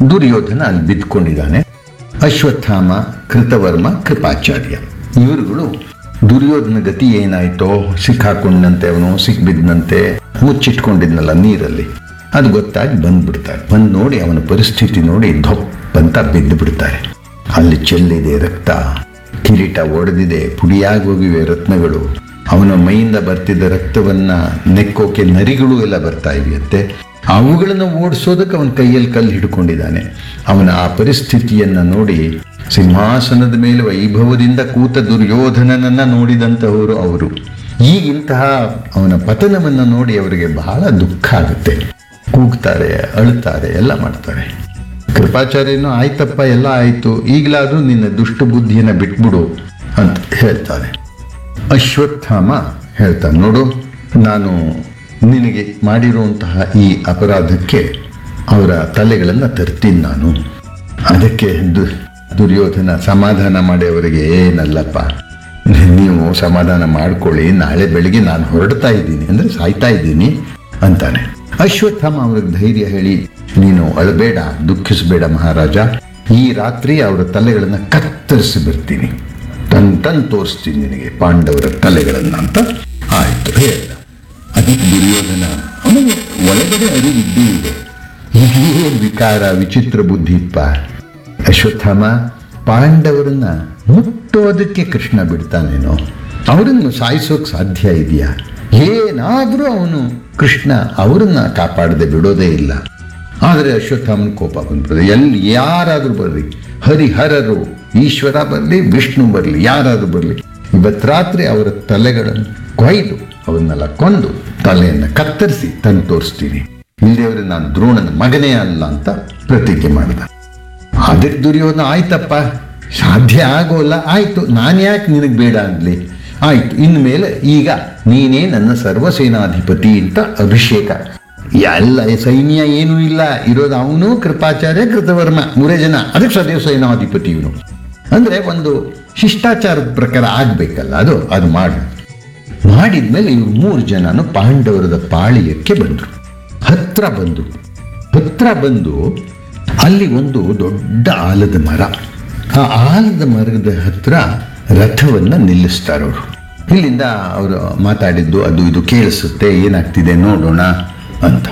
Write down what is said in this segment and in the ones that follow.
ದುರ್ಯೋಧನ ಅಲ್ಲಿ ಬಿದ್ಕೊಂಡಿದ್ದಾನೆ ಅಶ್ವತ್ಥಾಮ ಕೃತವರ್ಮ ಕೃಪಾಚಾರ್ಯ ಇವರುಗಳು ದುರ್ಯೋಧನ ಗತಿ ಏನಾಯ್ತೋ ಸಿಕ್ಕಾಕೊಂಡಂತೆ ಅವನು ಸಿಕ್ಬಿದ್ದಂತೆ ಮುಚ್ಚಿಟ್ಕೊಂಡಿದ್ನಲ್ಲ ನೀರಲ್ಲಿ ಅದು ಗೊತ್ತಾಗಿ ಬಂದ್ಬಿಡ್ತಾರೆ ಬಂದು ನೋಡಿ ಅವನ ಪರಿಸ್ಥಿತಿ ನೋಡಿ ಧೊಪ್ ಅಂತ ಬಿದ್ದು ಬಿಡ್ತಾರೆ ಅಲ್ಲಿ ಚೆಲ್ಲಿದೆ ರಕ್ತ ಕಿರೀಟ ಒಡೆದಿದೆ ಪುಡಿಯಾಗಿ ಹೋಗಿವೆ ರತ್ನಗಳು ಅವನ ಮೈಯಿಂದ ಬರ್ತಿದ್ದ ರಕ್ತವನ್ನ ನೆಕ್ಕೋಕೆ ನರಿಗಳು ಎಲ್ಲ ಬರ್ತಾ ಇವೆಯಂತೆ ಅವುಗಳನ್ನು ಓಡಿಸೋದಕ್ಕೆ ಅವನ ಕೈಯಲ್ಲಿ ಕಲ್ಲು ಹಿಡ್ಕೊಂಡಿದ್ದಾನೆ ಅವನ ಆ ಪರಿಸ್ಥಿತಿಯನ್ನ ನೋಡಿ ಸಿಂಹಾಸನದ ಮೇಲೆ ವೈಭವದಿಂದ ಕೂತ ದುರ್ಯೋಧನನನ್ನ ನೋಡಿದಂತಹವರು ಅವರು ಈಗಿಂತಹ ಅವನ ಪತನವನ್ನ ನೋಡಿ ಅವರಿಗೆ ಬಹಳ ದುಃಖ ಆಗುತ್ತೆ ಕೂಗ್ತಾರೆ ಅಳ್ತಾರೆ ಎಲ್ಲ ಮಾಡ್ತಾರೆ ಕೃಪಾಚಾರ್ಯನು ಆಯ್ತಪ್ಪ ಎಲ್ಲ ಆಯ್ತು ಈಗಲಾದ್ರೂ ನಿನ್ನ ದುಷ್ಟ ಬುದ್ಧಿಯನ್ನ ಬಿಟ್ಬಿಡು ಅಂತ ಹೇಳ್ತಾನೆ ಅಶ್ವತ್ಥಾಮ ಹೇಳ್ತಾನೆ ನೋಡು ನಾನು ನಿನಗೆ ಮಾಡಿರುವಂತಹ ಈ ಅಪರಾಧಕ್ಕೆ ಅವರ ತಲೆಗಳನ್ನು ತರ್ತೀನಿ ನಾನು ಅದಕ್ಕೆ ದು- ದುರ್ಯೋಧನ ಸಮಾಧಾನ ಮಾಡಿ ಅವರಿಗೆ ಏನಲ್ಲಪ್ಪ ನೀವು ಸಮಾಧಾನ ಮಾಡ್ಕೊಳ್ಳಿ ನಾಳೆ ಬೆಳಿಗ್ಗೆ ನಾನು ಹೊರಡ್ತಾ ಇದ್ದೀನಿ ಅಂದರೆ ಸಾಯ್ತಾ ಇದ್ದೀನಿ ಅಂತಾನೆ ಅಶ್ವತ್ಥಾಮ ಅವ್ರಿಗೆ ಧೈರ್ಯ ಹೇಳಿ ನೀನು ಅಳಬೇಡ ದುಃಖಿಸಬೇಡ ಮಹಾರಾಜ ಈ ರಾತ್ರಿ ಅವರ ತಲೆಗಳನ್ನು ಕತ್ತರಿಸಿ ಬರ್ತೀನಿ ತನ್ ತನ್ ತೋರಿಸ್ತೀನಿ ನಿನಗೆ ಪಾಂಡವರ ತಲೆಗಳನ್ನ ಅಂತ ಆಯ್ತು ಹೇಳ್ದ ಅದಕ್ಕೆ ದುರ್ಯೋಧನ ಅವನಿಗೆ ಒಳಗಡೆ ಅರಿವಿದ್ದು ಇದೆ ಇದೇ ವಿಕಾರ ವಿಚಿತ್ರ ಬುದ್ಧಿಪ್ಪ ಅಶ್ವತ್ಥಾಮ ಪಾಂಡವರನ್ನ ಮುಟ್ಟೋದಕ್ಕೆ ಕೃಷ್ಣ ಬಿಡ್ತಾನೇನೋ ಅವರನ್ನು ಸಾಯಿಸೋಕ್ ಸಾಧ್ಯ ಇದೆಯಾ ಏನಾದರೂ ಅವನು ಕೃಷ್ಣ ಅವರನ್ನ ಕಾಪಾಡದೆ ಬಿಡೋದೇ ಇಲ್ಲ ಆದರೆ ಅಶ್ವತ್ಥಾಮನ ಕೋಪ ಬಂದ್ಬಿಡುತ್ತೆ ಎಲ್ಲಿ ಯಾರಾದರೂ ಬರಲಿ ಹರಿಹರರು ಈಶ್ವರ ಬರಲಿ ವಿಷ್ಣು ಬರಲಿ ಯಾರಾದರೂ ಬರಲಿ ಇವತ್ತು ರಾತ್ರಿ ಅವರ ತಲೆಗಳನ್ನು ಕೊಯ್ದು ಅವನ್ನೆಲ್ಲ ಕೊಂದು ತಲೆಯನ್ನು ಕತ್ತರಿಸಿ ತಂದು ತೋರಿಸ್ತೀನಿ ಇಲ್ಲದೇವ್ರೆ ನಾನು ದ್ರೋಣನ ಮಗನೇ ಅಲ್ಲ ಅಂತ ಪ್ರತಿಜ್ಞೆ ಮಾಡಿದ ಅದಕ್ಕೆ ದುರ್ಯೋಧನ ಆಯ್ತಪ್ಪ ಸಾಧ್ಯ ಆಗೋಲ್ಲ ಆಯ್ತು ನಾನು ಯಾಕೆ ನಿನಗೆ ಬೇಡ ಅಂದ್ಲಿ ಆಯ್ತು ಇನ್ಮೇಲೆ ಈಗ ನೀನೇ ನನ್ನ ಸರ್ವಸೇನಾಧಿಪತಿ ಅಂತ ಅಭಿಷೇಕ ಎಲ್ಲ ಸೈನ್ಯ ಏನೂ ಇಲ್ಲ ಇರೋದು ಅವನು ಕೃಪಾಚಾರ್ಯ ಕೃತವರ್ಮ ಮೂರೇ ಜನ ಅದಕ್ಕೆ ಸದೈವ ಸೇನಾಧಿಪತಿ ಇವನು ಅಂದ್ರೆ ಒಂದು ಶಿಷ್ಟಾಚಾರದ ಪ್ರಕಾರ ಆಗ್ಬೇಕಲ್ಲ ಅದು ಅದು ಮಾಡಿ ಮಾಡಿದ್ಮೇಲೆ ಇವ್ರು ಮೂರು ಜನನು ಪಾಂಡವರದ ಪಾಳಿಯಕ್ಕೆ ಬಂದರು ಹತ್ರ ಬಂದು ಹತ್ರ ಬಂದು ಅಲ್ಲಿ ಒಂದು ದೊಡ್ಡ ಆಲದ ಮರ ಆ ಆಲದ ಮರದ ಹತ್ರ ರಥವನ್ನ ನಿಲ್ಲಿಸ್ತಾರೆ ಅವರು ಇಲ್ಲಿಂದ ಅವರು ಮಾತಾಡಿದ್ದು ಅದು ಇದು ಕೇಳಿಸುತ್ತೆ ಏನಾಗ್ತಿದೆ ನೋಡೋಣ ಅಂತ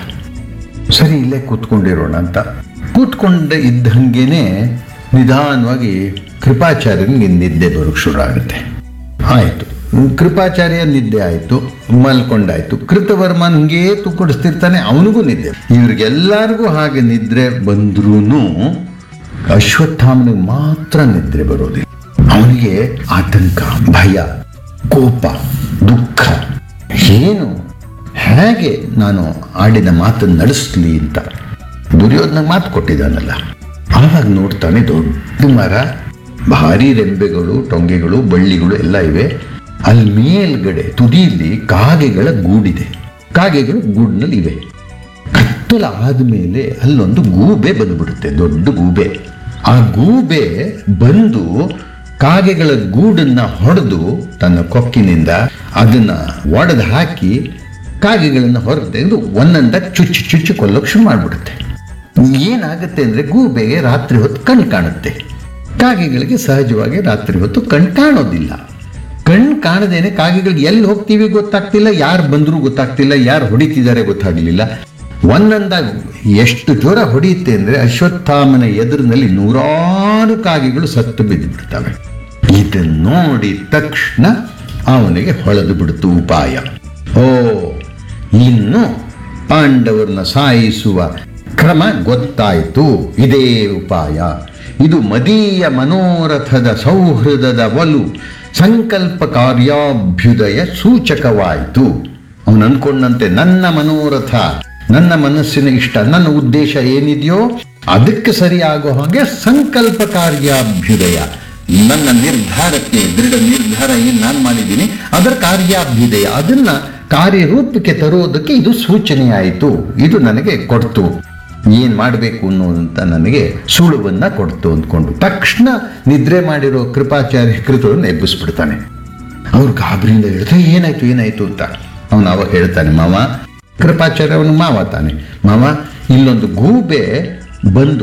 ಸರಿ ಇಲ್ಲೇ ಕೂತ್ಕೊಂಡಿರೋಣ ಅಂತ ಕೂತ್ಕೊಂಡ ಇದ್ದಂಗೆನೆ ನಿಧಾನವಾಗಿ ಕೃಪಾಚಾರ್ಯನಿಗೆ ನಿದ್ದೆ ಬರೋಕ್ಕೆ ಶುರು ಆಗುತ್ತೆ ಆಯಿತು ಕೃಪಾಚಾರ್ಯ ನಿದ್ದೆ ಆಯಿತು ಮಲ್ಕೊಂಡಾಯ್ತು ಕೃತವರ್ಮನ್ ಹಿಂಗೇ ತೂಕೊಡಿಸ್ತಿರ್ತಾನೆ ಅವನಿಗೂ ನಿದ್ದೆ ಇವ್ರಿಗೆಲ್ಲರಿಗೂ ಹಾಗೆ ನಿದ್ರೆ ಬಂದ್ರೂ ಅಶ್ವತ್ಥಾಮನಿಗೆ ಮಾತ್ರ ನಿದ್ರೆ ಬರೋದಿಲ್ಲ ಅವನಿಗೆ ಆತಂಕ ಭಯ ಕೋಪ ದುಃಖ ಏನು ಹೇಗೆ ನಾನು ಆಡಿದ ಮಾತನ್ನು ನಡೆಸಲಿ ಅಂತ ದುರ್ಯೋಧನ ಮಾತು ಕೊಟ್ಟಿದ್ದಾನಲ್ಲ ಆವಾಗ ನೋಡ್ತಾನೆ ದೊಡ್ಡ ಮರ ಭಾರಿ ರೆಂಬೆಗಳು ಟೊಂಗೆಗಳು ಬಳ್ಳಿಗಳು ಎಲ್ಲ ಇವೆ ಅಲ್ಲಿ ಮೇಲ್ಗಡೆ ತುದಿಯಲ್ಲಿ ಕಾಗೆಗಳ ಗೂಡಿದೆ ಕಾಗೆಗಳು ಗೂಡಿನಲ್ಲಿ ಇವೆ ಕತ್ತಲ ಆದಮೇಲೆ ಅಲ್ಲೊಂದು ಗೂಬೆ ಬಂದ್ಬಿಡುತ್ತೆ ದೊಡ್ಡ ಗೂಬೆ ಆ ಗೂಬೆ ಬಂದು ಕಾಗೆಗಳ ಗೂಡನ್ನ ಹೊಡೆದು ತನ್ನ ಕೊಕ್ಕಿನಿಂದ ಅದನ್ನ ಒಡೆದು ಹಾಕಿ ಕಾಗೆಗಳನ್ನ ಹೊರಗೆ ತೆಗೆದು ಒಂದೊಂದ ಚುಚ್ಚು ಚುಚ್ಚು ಕೊಲ್ಲೋಕೆ ಶುರು ಮಾಡಿಬಿಡುತ್ತೆ ಏನಾಗುತ್ತೆ ಅಂದರೆ ಗೂಬೆಗೆ ರಾತ್ರಿ ಹೊತ್ತು ಕಣ್ಣು ಕಾಣುತ್ತೆ ಕಾಗೆಗಳಿಗೆ ಸಹಜವಾಗಿ ರಾತ್ರಿ ಹೊತ್ತು ಕಣ್ಣು ಕಾಣೋದಿಲ್ಲ ಕಣ್ಣು ಕಾಣದೇನೆ ಕಾಗೆಗಳಿಗೆ ಎಲ್ಲಿ ಹೋಗ್ತೀವಿ ಗೊತ್ತಾಗ್ತಿಲ್ಲ ಯಾರು ಬಂದರೂ ಗೊತ್ತಾಗ್ತಿಲ್ಲ ಯಾರು ಹೊಡಿತಿದ್ದಾರೆ ಗೊತ್ತಾಗಲಿಲ್ಲ ಒಂದೊಂದಾಗಿ ಎಷ್ಟು ಜ್ವರ ಹೊಡೆಯುತ್ತೆ ಅಂದರೆ ಅಶ್ವತ್ಥಾಮನ ಎದುರಿನಲ್ಲಿ ನೂರಾರು ಕಾಗೆಗಳು ಸತ್ತು ಬಿದ್ದು ಬಿಡ್ತವೆ ಇದನ್ನು ನೋಡಿದ ತಕ್ಷಣ ಅವನಿಗೆ ಹೊಳೆದು ಬಿಡ್ತು ಉಪಾಯ ಓ ಇನ್ನು ಪಾಂಡವರನ್ನ ಸಾಯಿಸುವ ಕ್ರಮ ಗೊತ್ತಾಯಿತು ಇದೇ ಉಪಾಯ ಇದು ಮದೀಯ ಮನೋರಥದ ಸೌಹೃದದ ಒಲು ಸಂಕಲ್ಪ ಕಾರ್ಯಾಭ್ಯುದಯ ಸೂಚಕವಾಯಿತು ಅವನು ಅನ್ಕೊಂಡಂತೆ ನನ್ನ ಮನೋರಥ ನನ್ನ ಮನಸ್ಸಿನ ಇಷ್ಟ ನನ್ನ ಉದ್ದೇಶ ಏನಿದೆಯೋ ಅದಕ್ಕೆ ಸರಿಯಾಗೋ ಹಾಗೆ ಸಂಕಲ್ಪ ಕಾರ್ಯಾಭ್ಯುದಯ ನನ್ನ ನಿರ್ಧಾರಕ್ಕೆ ದೃಢ ನಿರ್ಧಾರ ಏನು ನಾನು ಮಾಡಿದ್ದೀನಿ ಅದರ ಕಾರ್ಯಾಭ್ಯುದಯ ಅದನ್ನ ಕಾರ್ಯರೂಪಕ್ಕೆ ತರುವುದಕ್ಕೆ ಇದು ಸೂಚನೆ ಆಯಿತು ಇದು ನನಗೆ ಕೊಡ್ತು ಏನ್ ಮಾಡಬೇಕು ಅನ್ನೋದಂತ ನನಗೆ ಸುಳುವನ್ನ ಕೊಡ್ತು ಅಂದ್ಕೊಂಡು ತಕ್ಷಣ ನಿದ್ರೆ ಮಾಡಿರೋ ಕೃಪಾಚಾರ್ಯ ಕೃತವನ್ನು ಎಬ್ಬಿಸ್ಬಿಡ್ತಾನೆ ಅವ್ರು ಗಾಬರಿಯಿಂದ ಹೇಳ್ತಾರೆ ಏನಾಯ್ತು ಏನಾಯ್ತು ಅಂತ ಅವನು ಅವಾಗ ಹೇಳ್ತಾನೆ ಮಾವ ಕೃಪಾಚಾರ್ಯ ಅವನು ಮಾವ ತಾನೆ ಮಾವ ಇಲ್ಲೊಂದು ಗೂಬೆ ಬಂದು